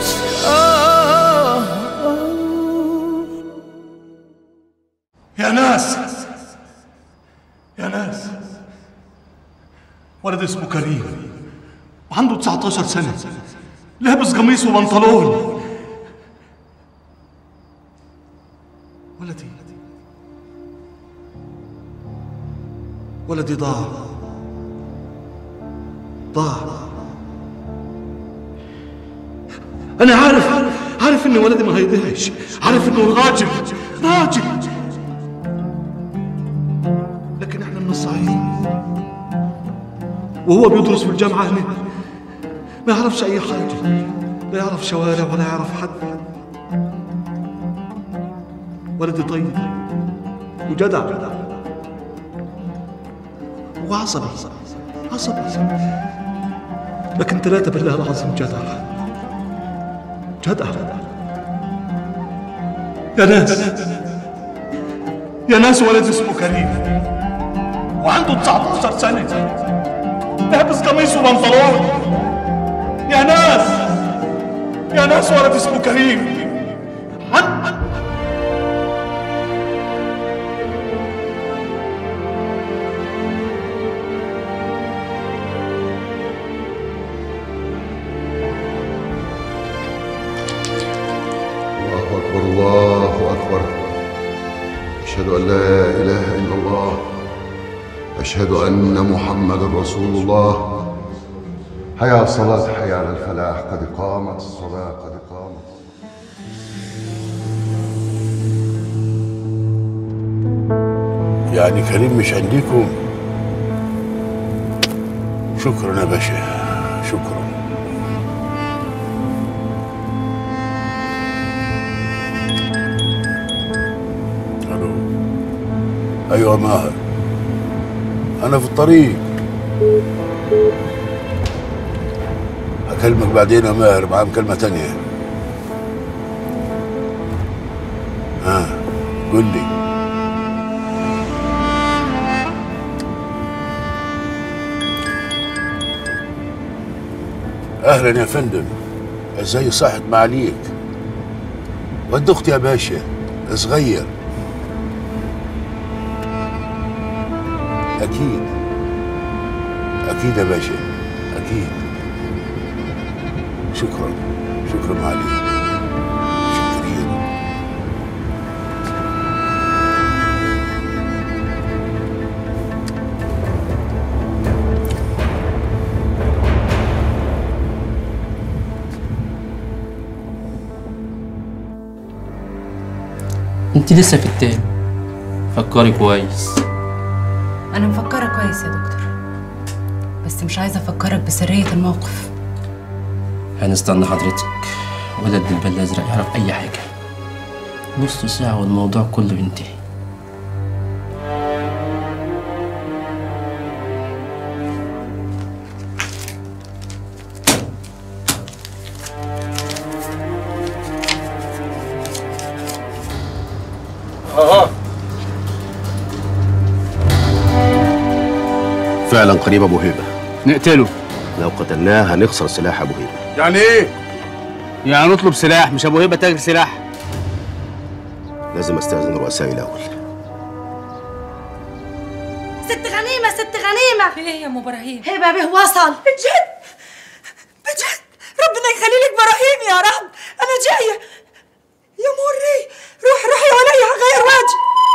ناس آه يا ناس يا ناس ولد اسمه كريم عنده 19 سنة لابس قميص وبنطلون ولدي ولدي ضاع ضاع أنا عارف عارف إن ولدي ما هيضيعش عارف إنه راجل راجل لكن إحنا من الصعيد وهو بيدرس في الجامعة هنا ما يعرفش أي حاجة لا يعرف شوارع ولا يعرف حد ولدي طيب وجدع وعصبي عصبي لكن ثلاثة بالله العظيم جدع جدع يا ناس يا ناس ولد اسمه كريم وعنده 19 سنة لابس قميص وبنطلون يا ناس يا ناس ولد اسمه كريم عن الله أكبر الله أكبر أشهد أن لا إله إلا الله أشهد أن محمد رسول الله حي على الصلاة حي على الفلاح قد قامت الصلاة قد قامت يعني كريم مش عندكم شكرا يا باشا شكرا الو ايوه ماهر انا في الطريق هكلمك بعدين يا ماهر معاه مكالمة تانية ها قول لي اهلا يا فندم ازاي صحت معاليك ود اختي يا باشا صغير اكيد اكيد يا باشا اكيد شكرا شكرا معاليك شكرين انت لسه في التاني فكري كويس أنا مفكرة كويس يا دكتور بس مش عايزة أفكرك بسرية الموقف هنستنى حضرتك ولا الدبان الازرق يعرف اي حاجه نص ساعه والموضوع كله ينتهي فعلا قريب ابو هيبه نقتله لو قتلناه هنخسر سلاح ابو هيبه يعني ايه؟ يعني نطلب سلاح مش ابو هيبه تاجر سلاح لازم استاذن رؤسائي الاول ست غنيمة ست غنيمة في إيه يا أم إبراهيم؟ هبة به وصل بجد بجد ربنا يخلي لك براهيم يا رب أنا جاية يا مري روح روحي يا ولي هغير واجي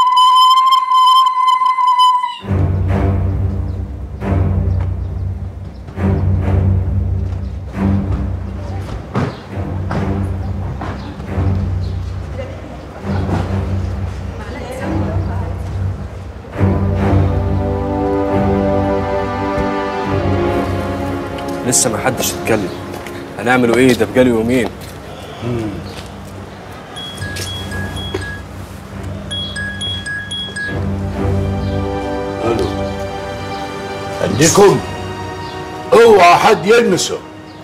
لسه ما حدش اتكلم هنعملوا ايه ده بقاله يومين الو عندكم اوعى حد يلمسه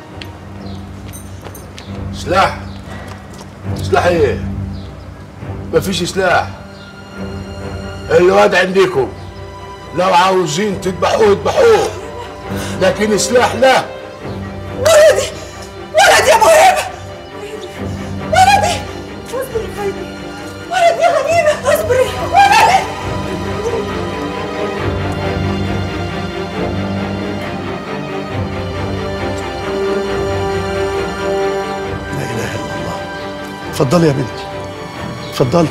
سلاح سلاح ايه مفيش سلاح الواد عندكم لو عاوزين تذبحوه اذبحوه لكن سلاح لا ولدي ولدي يا ابو هبه اتفضلي يا بنتي اتفضلي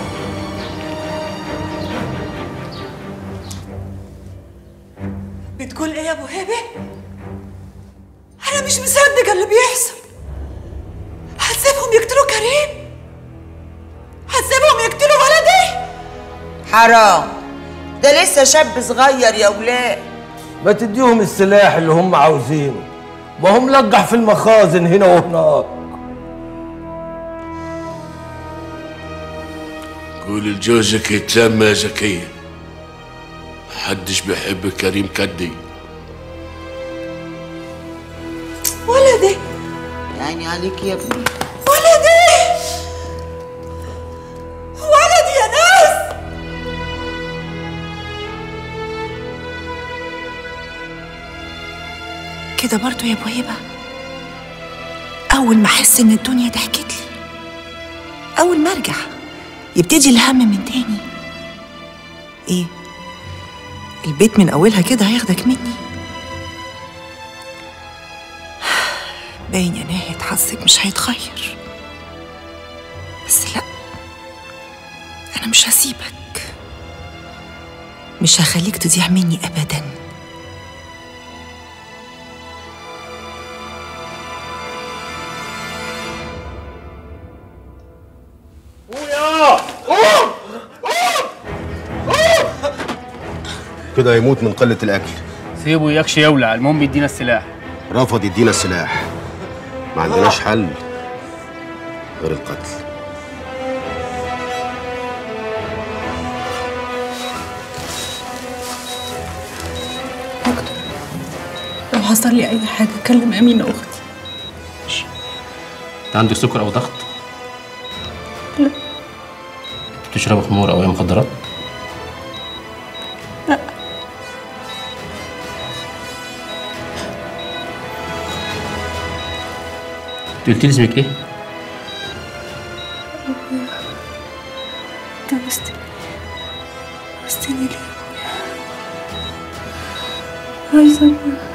بتقول ايه يا ابو هبه انا مش مصدقه اللي بيحصل هتسيبهم يقتلوا كريم هتسيبهم يقتلوا ولدي حرام ده لسه شاب صغير يا ولاد ما تديهم السلاح اللي هم عاوزينه ما هم لقح في المخازن هنا وهناك قول لجوزك يتلم يا زكية محدش بيحب كريم كدي ولدي يعني عليك يا ابني ولدي ولدي يا ناس كده برضو يا ابو هبه اول ما احس ان الدنيا ضحكت لي اول ما ارجع يبتدي الهم من تاني ايه البيت من اولها كده هياخدك مني باين يا ناهد حظك مش هيتغير بس لا انا مش هسيبك مش هخليك تضيع مني ابدا كده يموت من قلة الأكل سيبه يكش يولع المهم يدينا السلاح رفض يدينا السلاح ما عندناش حل غير القتل لو حصل لي اي حاجه كلم امينه اختي انت عندك سكر او ضغط لا. بتشرب خمور او اي مخدرات لا. انت قلت لي اسمك ايه جوزتني جوزتني ليه عايزه أبويا.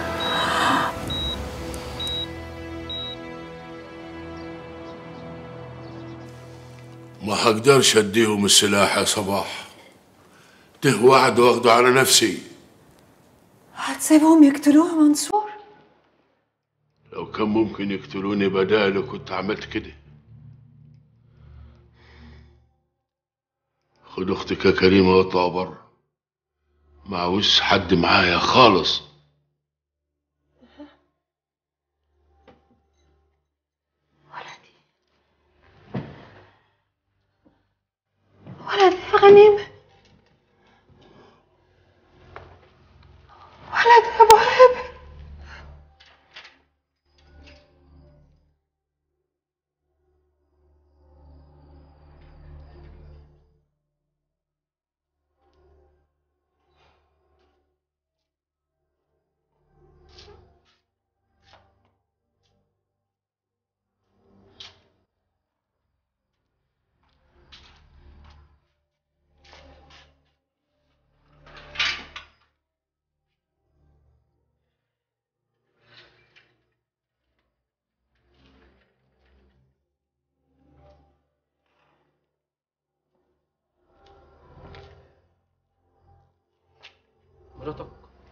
ما هقدرش اديهم السلاح يا صباح ده وعد واخده على نفسي هتسيبهم يقتلوها منصور لو كان ممكن يقتلوني بداله كنت عملت كده خد اختك يا كريمه واطلع بره ما عاوز حد معايا خالص ولدي يا غنيمة ولدي يا ابو هبه مراتك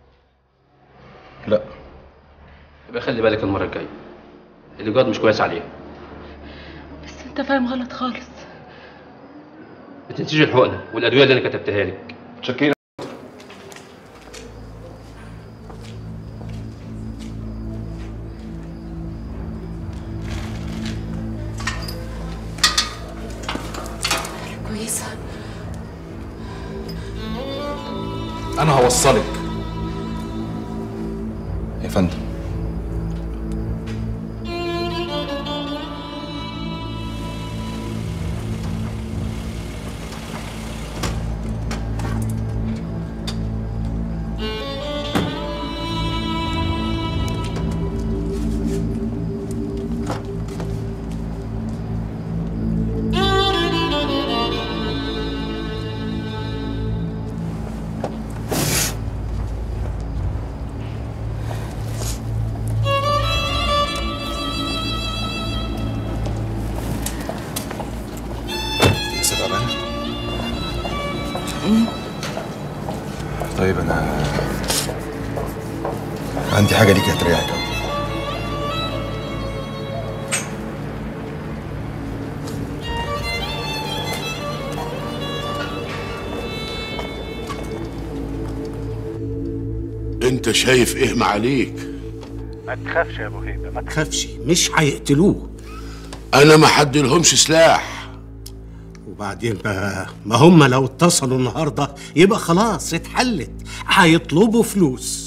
لا يبقى خلي بالك المره الجايه الايجاد مش كويس عليها بس انت فاهم غلط خالص ما تنسيش الحقنه والادويه اللي انا كتبتها لك شكينا كويسه انا هوصلك يا فندم طيب انا عندي حاجه ليك هتريحك أوي. انت شايف ايه معاليك ما تخافش يا ابو هيبه ما تخافش مش هيقتلوه انا ما حدلهمش سلاح وبعدين بقى ما هم لو اتصلوا النهارده يبقى خلاص اتحلت هيطلبوا فلوس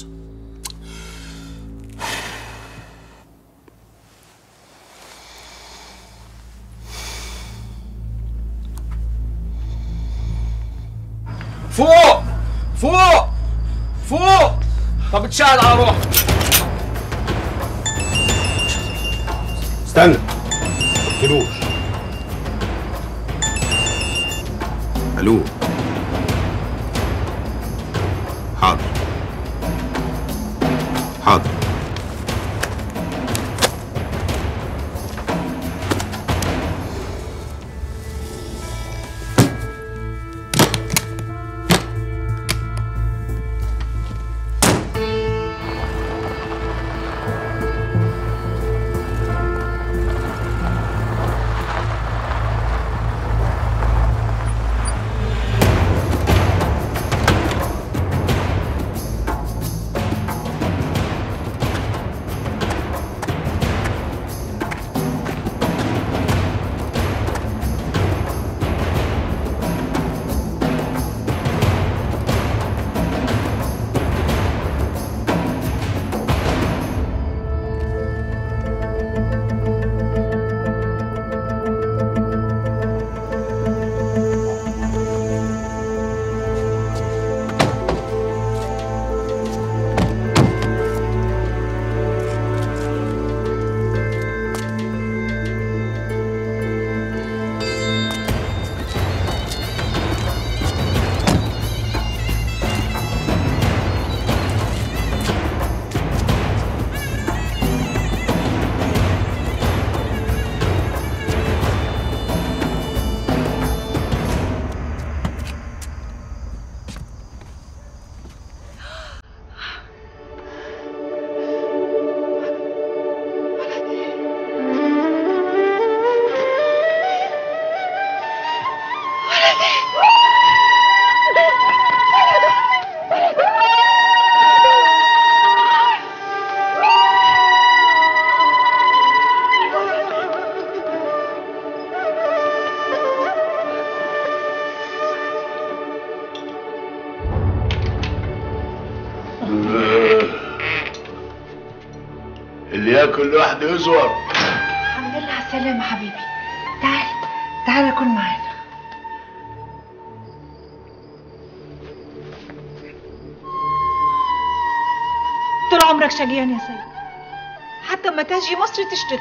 فوق فوق فوق طب اتشعل على روحك استنى تقتلوش الو حاضر حاضر اللي ياكل لوحده يزور الحمد لله على السلامة حبيبي تعال تعال كل معانا طول عمرك شقيان يا سيد حتى ما تجي مصر تشتغل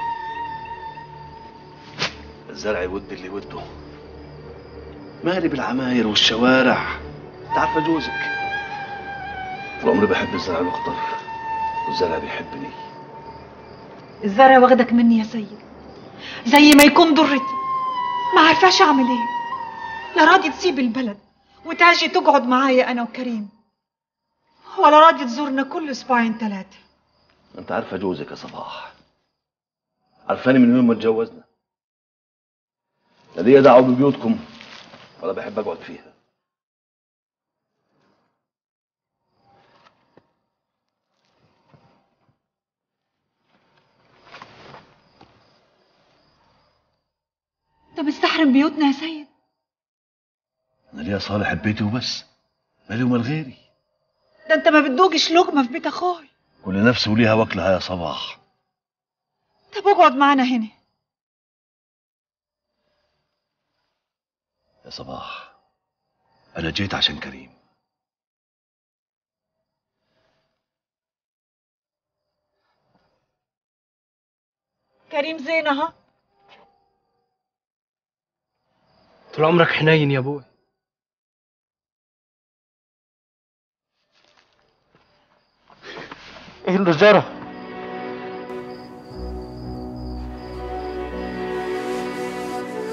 الزرع يود اللي وده مالي بالعماير والشوارع انت عارفه جوزك طول عمري بحب الزرع الاخضر والزرع بيحبني الزرع واخدك مني يا سيد زي ما يكون ضرتي ما عارفاش اعمل ايه لا راضي تسيب البلد وتاجي تقعد معايا انا وكريم ولا راضي تزورنا كل اسبوعين ثلاثه انت عارفه جوزك يا صباح عارفاني من يوم ما اتجوزنا لا ليا دعوه ببيوتكم ولا بحب اقعد فيها انت مستحرم بيوتنا يا سيد انا ليا صالح ببيتي وبس مالي ومال غيري ده انت ما بتدوقش لقمه في بيت اخوي كل نفس وليها واكلها يا صباح طب اقعد معانا هنا يا صباح انا جيت عشان كريم كريم زين ها طول عمرك حنين يا ابوي ايه اللي جرى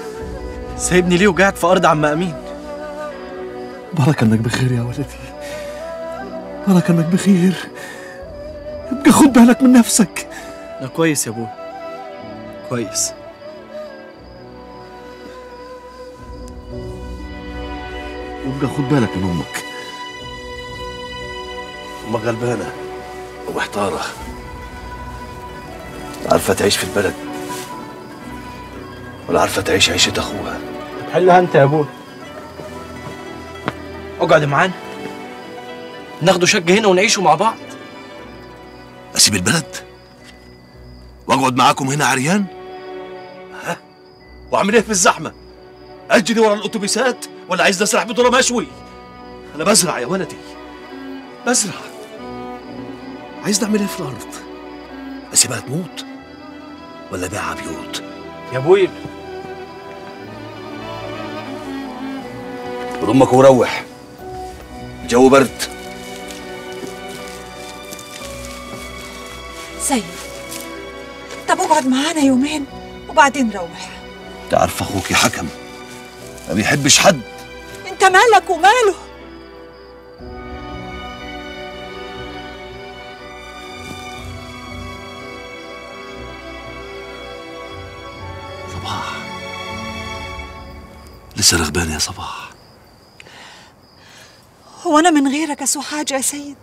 سايبني ليه وقاعد في ارض عم امين بركة انك بخير يا ولدي بركة انك بخير ابقى خد بالك من نفسك انا كويس يا ابوي كويس وابقى خد بالك من امك امك غلبانه ومحتاره لا عارفه تعيش في البلد ولا عارفه تعيش عيشه اخوها حلها انت يا ابوي اقعد معانا ناخدوا شقة هنا ونعيشوا مع بعض اسيب البلد واقعد معاكم هنا عريان ها واعمل ايه في الزحمه اجري ورا الاتوبيسات ولا عايز اسرح بذره مشوي انا بزرع يا ولدي بزرع عايز نعمل ايه في الارض اسيبها تموت ولا ابيعها بيوت يا ابوي خد امك وروح الجو برد سيد طب اقعد معانا يومين وبعدين روح تعرف اخوك حكم ما بيحبش حد انت مالك وماله صباح لسه رغبان يا صباح هو انا من غيرك اسوى حاجه يا سيد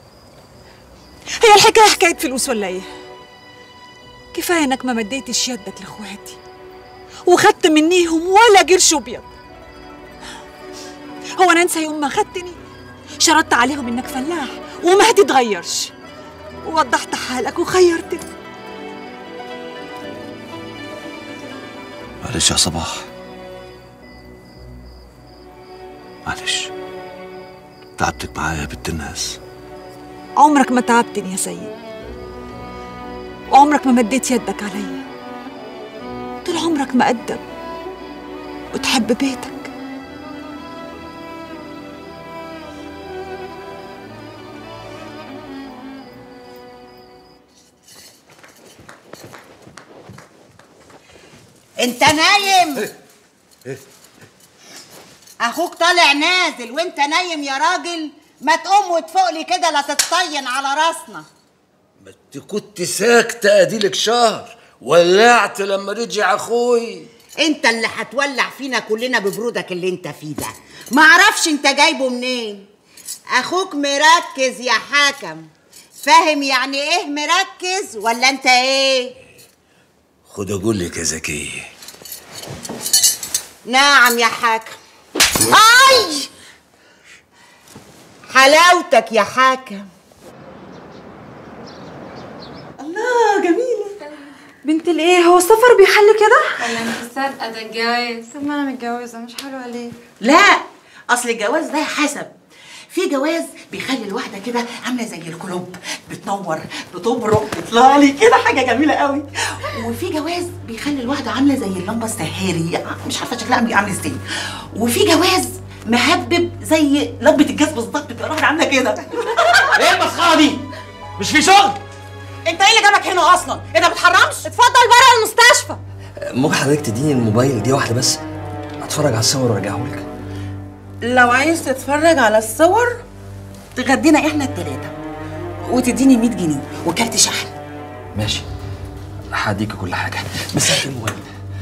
هي الحكايه حكايه فلوس ولا ايه كفايه انك ما مديتش يدك لاخواتي وخدت منيهم ولا قرش ابيض هو انا انسى يوم ما خدتني شرطت عليهم انك فلاح وما هتتغيرش ووضحت حالك وخيرتني معلش يا صباح معلش تعبتك معايا يا بنت الناس عمرك ما تعبتني يا سيد وعمرك ما مديت يدك عليا طول عمرك مؤدب وتحب بيتك انت نايم اخوك طالع نازل وانت نايم يا راجل ما تقوم وتفوق لي كده لا تتطين على راسنا انت كنت ساكتة اديلك شهر ولعت لما رجع اخوي انت اللي هتولع فينا كلنا ببرودك اللي انت فيه ده ما اعرفش انت جايبه منين اخوك مركز يا حكم فاهم يعني ايه مركز ولا انت ايه خد اقول لك يا زكية نعم يا حاكم اي حلاوتك يا حاكم الله جميلة بنت الايه هو السفر بيحل كده؟ ولا انت صادقه ده الجواز طب ما انا متجوزة مش حلو عليك لا اصل الجواز ده حسب في جواز بيخلي الواحده كده عامله زي الكلوب بتنور بتبرق بتطلع لي كده حاجه جميله قوي وفي جواز بيخلي الواحده عامله زي اللمبه السهاري مش عارفه شكلها عامل ازاي وفي جواز مهبب زي لمبه الجاز بالظبط بتبقى الواحده عامله كده ايه المسخره دي مش في شغل انت ايه اللي جابك هنا اصلا انت ما بتحرمش اتفضل بره المستشفى ممكن حضرتك تديني الموبايل دي واحده بس اتفرج على الصور وارجعه لك لو عايز تتفرج على الصور تغدينا احنا التلاتة وتديني 100 جنيه وكارت شحن ماشي هديك كل حاجه بس هات الموبايل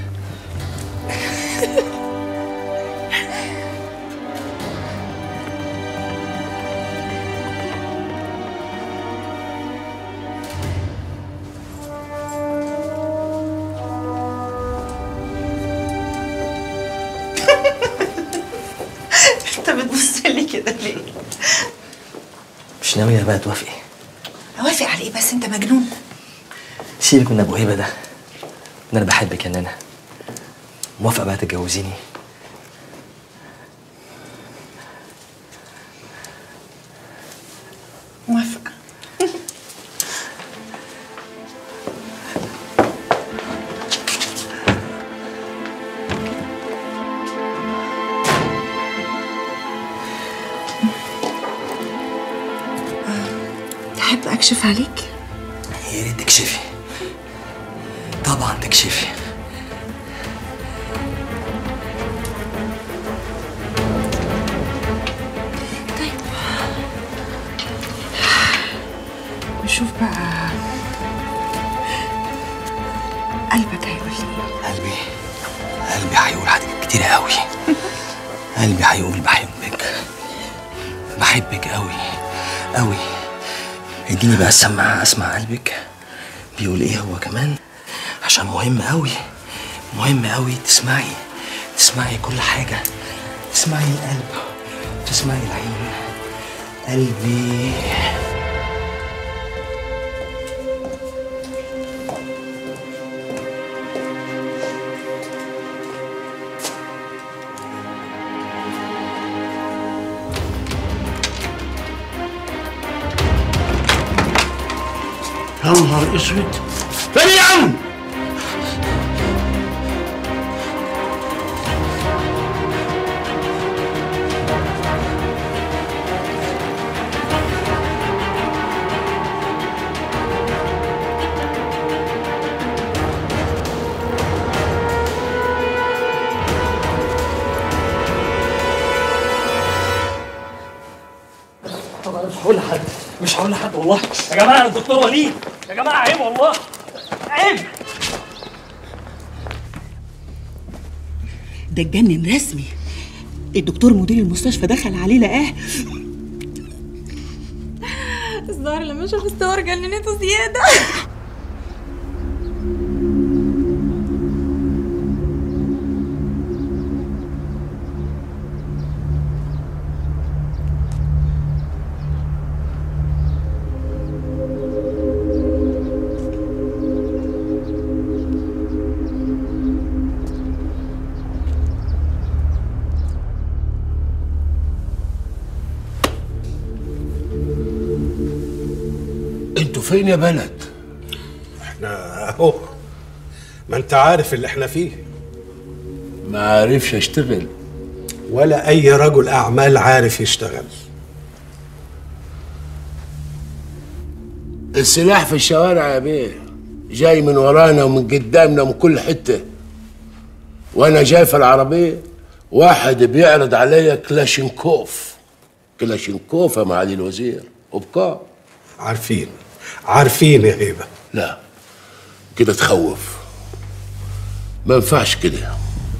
انت بتبص لي كده ليه؟ مش ناويه بقى توافقي اوافق عليه بس انت مجنون سيبك من ابو هيبه ده ان انا بحبك يا نانا موافقه بقى تتجوزيني موافقة تحب اكشف عليك يا ريت تكشفي طبعا تكشفي شوف بقى قلبك هيقول لي قلبي قلبي هيقول حاجات كتير قوي قلبي هيقول بحبك بحبك قوي قوي اديني بقى السماعة اسمع قلبك بيقول ايه هو كمان عشان مهم قوي مهم قوي تسمعي تسمعي كل حاجة تسمعي القلب تسمعي العين قلبي يا نهار اسود فين يا عم طبعا مش هقول لحد مش هقول لحد والله يا جماعه انا الدكتور وليد يا جماعه عيب والله عيب ده اتجنن رسمي الدكتور مدير المستشفى دخل عليه لقاه الظاهر لما شاف الصور جننته زيادة انتوا فين يا بلد احنا اهو ما انت عارف اللي احنا فيه ما عارفش اشتغل ولا اي رجل اعمال عارف يشتغل السلاح في الشوارع يا بيه جاي من ورانا ومن قدامنا ومن كل حته وانا جاي في العربيه واحد بيعرض عليا كلاشينكوف كلاشينكوف يا معالي الوزير وبكام عارفين عارفين يا هيبه لا كده تخوف ما ينفعش كده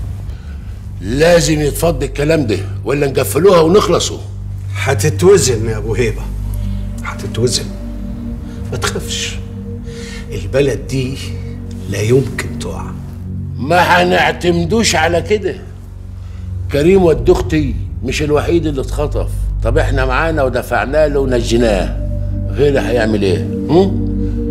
لازم يتفض الكلام ده ولا نقفلوها ونخلصوا هتتوزن يا ابو هيبه هتتوزن ما تخافش البلد دي لا يمكن تقع ما هنعتمدوش على كده كريم ود اختي مش الوحيد اللي اتخطف طب احنا معانا ودفعنا له ونجيناه غيره هيعمل ايه هم؟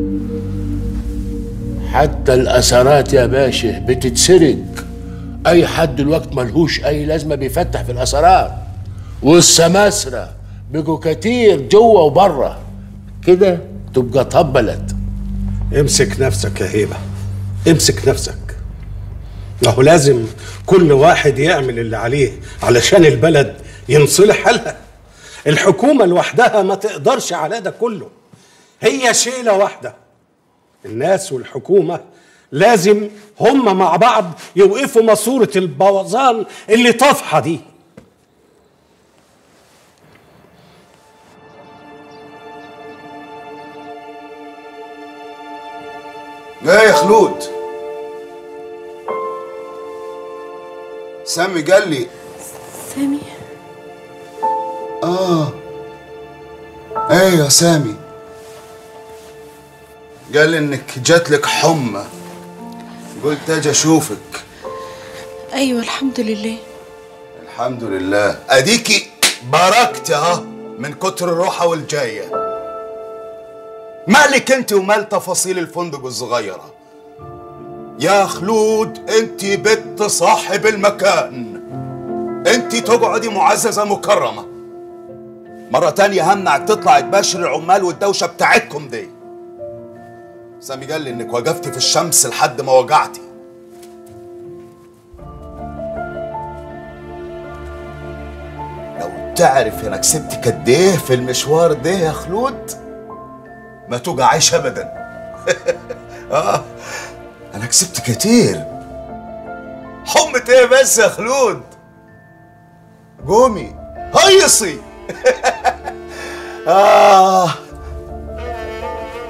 حتى الاثارات يا باشا بتتسرق اي حد الوقت ملهوش اي لازمه بيفتح في الاثارات والسماسره بقوا كتير جوه وبره كده تبقى طبلت امسك نفسك يا هيبه امسك نفسك اهو لازم كل واحد يعمل اللي عليه علشان البلد ينصلح حالها الحكومة لوحدها ما تقدرش على ده كله هي شيلة واحدة الناس والحكومة لازم هم مع بعض يوقفوا ماسورة البوظان اللي طافحة دي ايه يا خلود سامي قال لي سامي اه ايه يا سامي قال لي انك جات لك حمى قلت اجي اشوفك ايوه الحمد لله الحمد لله اديكي بركت اهو من كتر الروحه والجايه مالك انت ومال تفاصيل الفندق الصغيره يا خلود انت بنت صاحب المكان انت تقعدي معززه مكرمه مرة تانية همنعك تطلع تباشر العمال والدوشة بتاعتكم دي سامي قال لي انك وقفتي في الشمس لحد ما وجعتي لو تعرف انا كسبت قد ايه في المشوار ده يا خلود ما توجعيش ابدا اه انا كسبت كتير حمة ايه بس يا خلود قومي هيصي آه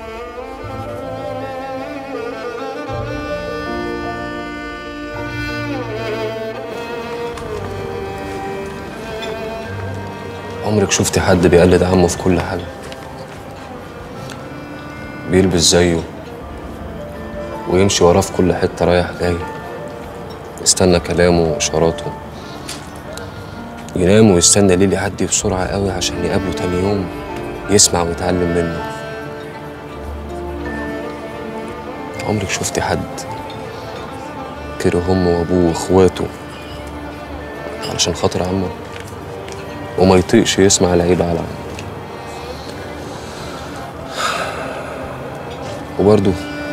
عمرك شفتي حد بيقلد عمه في كل حاجة بيلبس زيه ويمشي وراه في كل حتة رايح جاي يستنى كلامه وإشاراته ينام ويستنى الليل يعدي بسرعة قوي عشان يقابله تاني يوم يسمع ويتعلم منه عمرك شفتي حد كره أمه وأبوه وإخواته علشان خاطر عمه وما يطيقش يسمع العيب على عمه وبرضه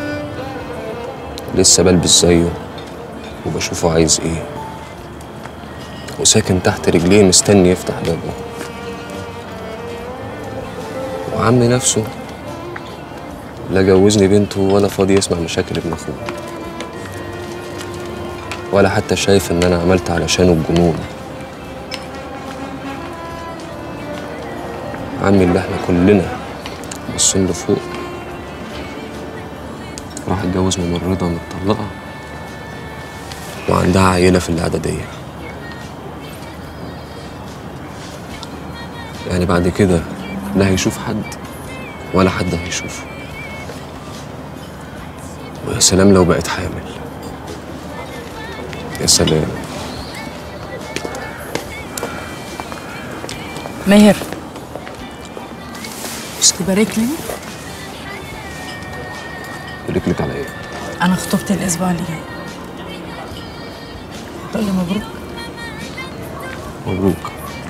لسه بلبس زيه وبشوفه عايز ايه وساكن تحت رجليه مستني يفتح بابه وعمي نفسه لا جوزني بنته ولا فاضي يسمع مشاكل ابن اخوه ولا حتى شايف ان انا عملت علشانه الجنون عمي اللي احنا كلنا باصين لفوق راح اتجوز ممرضة متطلقة وعندها عيلة في الإعدادية يعني بعد كده لا هيشوف حد ولا حد هيشوفه ويا سلام لو بقت حامل يا سلام ماهر مش تبارك لي بارك لك على ايه؟ انا خطوبتي الاسبوع اللي جاي تقول لي مبروك مبروك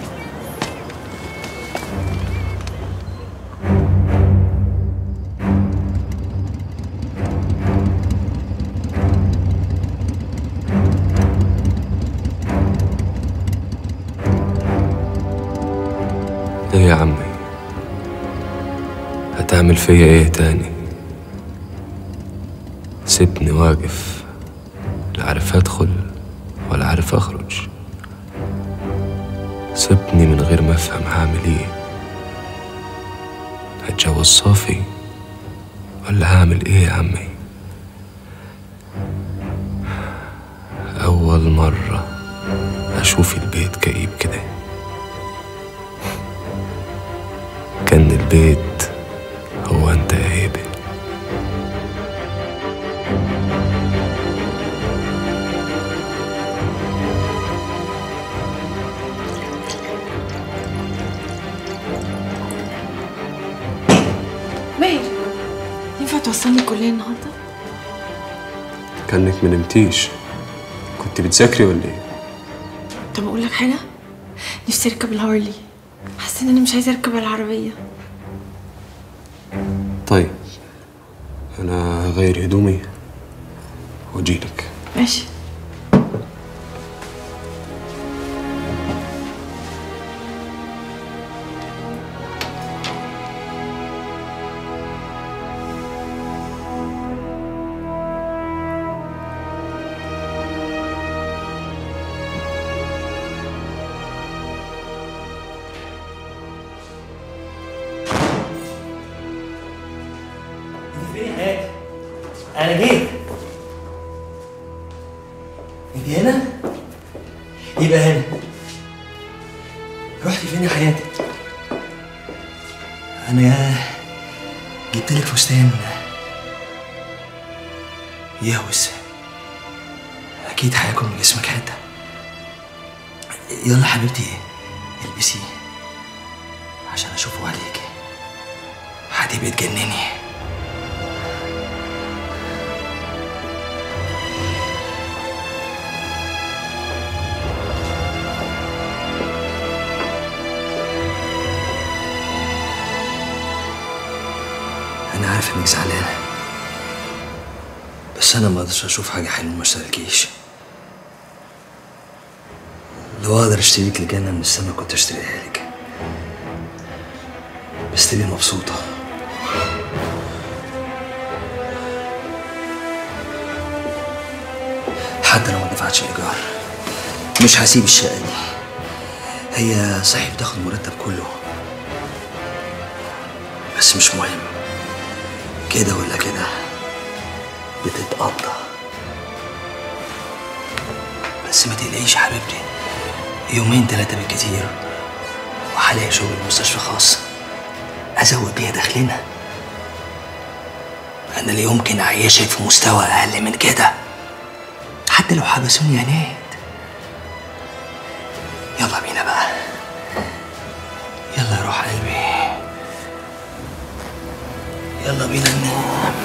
ايه يا عمي هتعمل فيا ايه تاني سيبني واقف لا عارف ادخل ولا عارف اخرج سيبني من غير ما افهم هعمل ايه هتجوز صافي ولا هعمل ايه يا عمي اول مرة اشوف البيت كئيب كده كان البيت هو انت يا هيبه ماهر ينفع توصلني الكلية النهاردة؟ كانك منمتيش كنت بتذاكري ولا ايه طب أقول لك حاجة؟ نفسي أركب الهارلي حاسة إن أنا مش عايزة أركب العربية طيب انا هغير هدومي واجيلك ماشي فين يا حياتي؟ أنا جيت أنت هنا؟ يبقى هنا رحتي فين يا حياتي؟ أنا جبت لك فستان يهوس أكيد هياكل من جسمك حتة يلا حبيبتي البسيه عشان أشوفه عليك هتبقي تجنني أنا عارف إنك زعلانة بس أنا ما أقدرش أشوف حاجة حلوة ما اشتريلكيش لو أقدر أشتري لك الجنة من السما كنت أشتريها لك بس تبقي مبسوطة حتى لو ما دفعتش إيجار مش هسيب الشقة دي هي صحيح بتاخد مرتب كله بس مش مهم كده ولا كده بتتقضى بس ما تقلقيش يا حبيبتي يومين تلاتة بالكتير وهلاقي شغل مستشفى خاص ازود بيها دخلنا انا لا يمكن اعيشك في مستوى اقل من كده حتى لو حبسوني يا ناد يلا بينا بقى يلا يا روح قلبي يلا بينا ننام